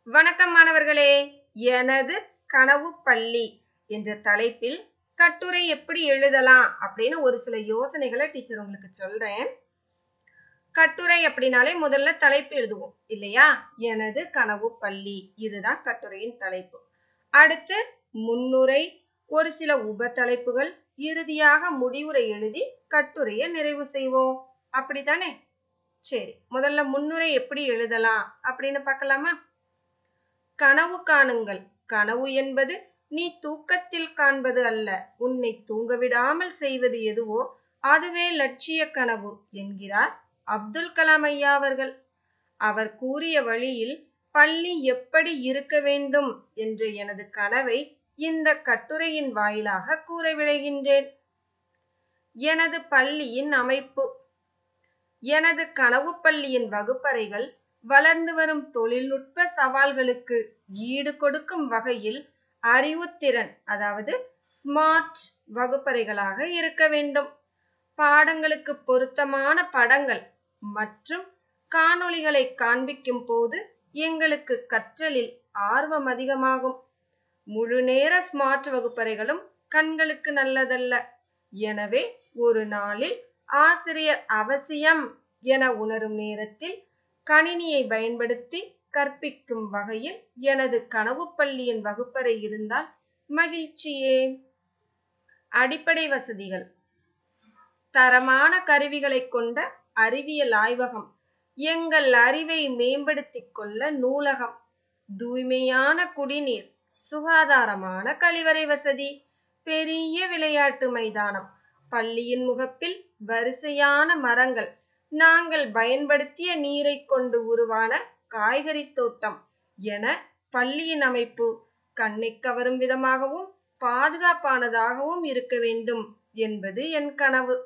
வணக்கம் மாணவர்களே எனது கனவு பள்ளி என்ற தலைப்பில் கட்டுரை எப்படி எழுதலாம் அப்படின்னு ஒரு சில யோசனைகளை டீச்சர் உங்களுக்கு சொல்றேன் கட்டுரை அப்படின்னாலே முதல்ல தலைப்பு எழுதுவோம் இல்லையா எனது கனவு பள்ளி இதுதான் கட்டுரையின் தலைப்பு அடுத்து முன்னுரை ஒரு சில உப தலைப்புகள் இறுதியாக முடிவுரை எழுதி கட்டுரையை நிறைவு செய்வோம் அப்படித்தானே சரி முதல்ல முன்னுரை எப்படி எழுதலாம் அப்படின்னு பார்க்கலாமா கனவு காணுங்கள் கனவு என்பது நீ தூக்கத்தில் காண்பது அல்ல உன்னை தூங்க விடாமல் செய்வது எதுவோ அதுவே லட்சிய கனவு என்கிறார் அப்துல் கலாம் ஐயா அவர்கள் அவர் கூறிய வழியில் பள்ளி எப்படி இருக்க வேண்டும் என்ற எனது கனவை இந்த கட்டுரையின் வாயிலாக கூற விளைகின்றேன் எனது பள்ளியின் அமைப்பு எனது கனவு பள்ளியின் வகுப்பறைகள் வளர்ந்து வரும் தொழில்நுட்ப சவால்களுக்கு ஈடு கொடுக்கும் வகையில் அறிவுத்திறன் அதாவது ஸ்மார்ட் வகுப்பறைகளாக இருக்க வேண்டும் பாடங்களுக்கு பொருத்தமான படங்கள் மற்றும் காணொளிகளை காண்பிக்கும் போது எங்களுக்கு கற்றலில் ஆர்வம் அதிகமாகும் முழு நேர ஸ்மார்ட் வகுப்பறைகளும் கண்களுக்கு நல்லதல்ல எனவே ஒரு நாளில் ஆசிரியர் அவசியம் என உணரும் நேரத்தில் கணினியை பயன்படுத்தி கற்பிக்கும் வகையில் எனது கனவு பள்ளியின் வகுப்பறை இருந்தால் மகிழ்ச்சியே அடிப்படை வசதிகள் தரமான கருவிகளை கொண்ட அறிவியல் ஆய்வகம் எங்கள் அறிவை மேம்படுத்திக் கொள்ள நூலகம் தூய்மையான குடிநீர் சுகாதாரமான கழிவறை வசதி பெரிய விளையாட்டு மைதானம் பள்ளியின் முகப்பில் வரிசையான மரங்கள் நாங்கள் பயன்படுத்திய நீரை கொண்டு உருவான காய்கறி தோட்டம் என பள்ளியின் அமைப்பு கண்ணை கவரும் விதமாகவும் பாதுகாப்பானதாகவும் இருக்க வேண்டும் என்பது என் கனவு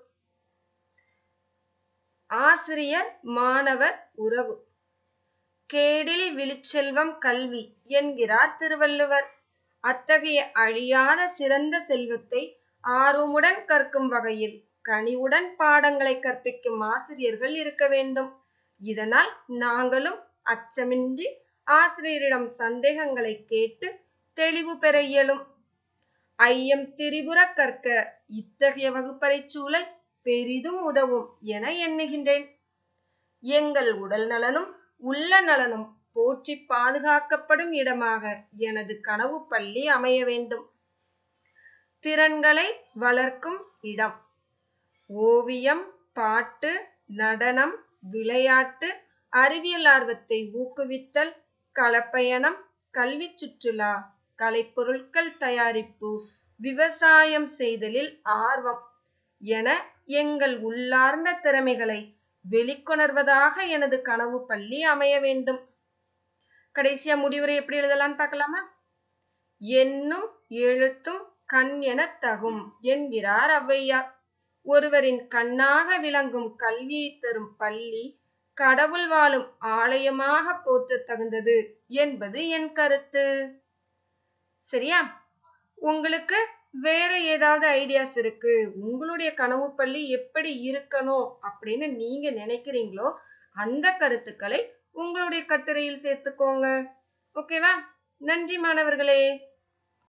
ஆசிரியர் மாணவர் உறவு கேடில் விழிச்செல்வம் கல்வி என்கிறார் திருவள்ளுவர் அத்தகைய அழியாத சிறந்த செல்வத்தை ஆர்வமுடன் கற்கும் வகையில் கனிவுடன் பாடங்களை கற்பிக்கும் ஆசிரியர்கள் இருக்க வேண்டும் இதனால் நாங்களும் அச்சமின்றி ஆசிரியரிடம் சந்தேகங்களை கேட்டு தெளிவு பெற இயலும் ஐயம் திரிபுர கற்க இத்தகைய வகுப்பறை சூழல் பெரிதும் உதவும் என எண்ணுகின்றேன் எங்கள் உடல் நலனும் உள்ள நலனும் போற்றி பாதுகாக்கப்படும் இடமாக எனது கனவு பள்ளி அமைய வேண்டும் திறன்களை வளர்க்கும் இடம் ஓவியம் பாட்டு நடனம் விளையாட்டு அறிவியல் ஆர்வத்தை ஊக்குவித்தல் களப்பயணம் கல்வி சுற்றுலா கலைப்பொருட்கள் தயாரிப்பு விவசாயம் செய்தலில் ஆர்வம் என எங்கள் உள்ளார்ந்த திறமைகளை வெளிக்கொணர்வதாக எனது கனவு பள்ளி அமைய வேண்டும் கடைசியா முடிவுரை எப்படி எழுதலாம்னு பார்க்கலாமா என்னும் எழுத்தும் கண் என தகும் என்கிறார் ஔவையார் ஒருவரின் கண்ணாக விளங்கும் கல்வியை தரும் பள்ளி கடவுள் வாழும் ஆலயமாக போற்ற தகுந்தது என்பது என் கருத்து சரியா உங்களுக்கு வேற ஏதாவது ஐடியாஸ் இருக்கு உங்களுடைய கனவு பள்ளி எப்படி இருக்கணும் அப்படின்னு நீங்க நினைக்கிறீங்களோ அந்த கருத்துக்களை உங்களுடைய கட்டுரையில் சேர்த்துக்கோங்க ஓகேவா நன்றி மாணவர்களே